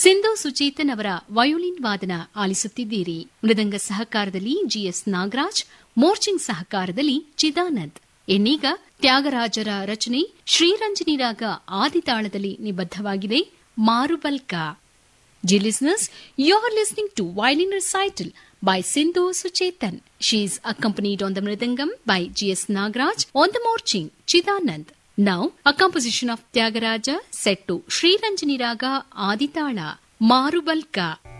ಸಿಂಧು ಸುಚೇತನ್ ಅವರ ವಯೋಲಿನ್ ವಾದನ ಆಲಿಸುತ್ತಿದ್ದೀರಿ ಮೃದಂಗ ಸಹಕಾರದಲ್ಲಿ ಜಿಎಸ್ ನಾಗರಾಜ್ ಮೋರ್ಚಿಂಗ್ ಸಹಕಾರದಲ್ಲಿ ಚಿದಾನಂದ್ ಇನ್ನೀಗ ತ್ಯಾಗರಾಜರ ರಚನೆ ಶ್ರೀರಂಜನಿ ರಾಗ ಆದಿತಾಳದಲ್ಲಿ ನಿಬದ್ಧವಾಗಿದೆ ಮಾರುಬಲ್ಕ Dear listeners, you are listening to Violin Recital by Sindhu Suchetan. She is accompanied on the Mridangam by G.S. Nagraj, on the Morching, Chidanand. Now, a composition of Tyagaraja set to Sri Ranjani Raga Aditala, Marubalka.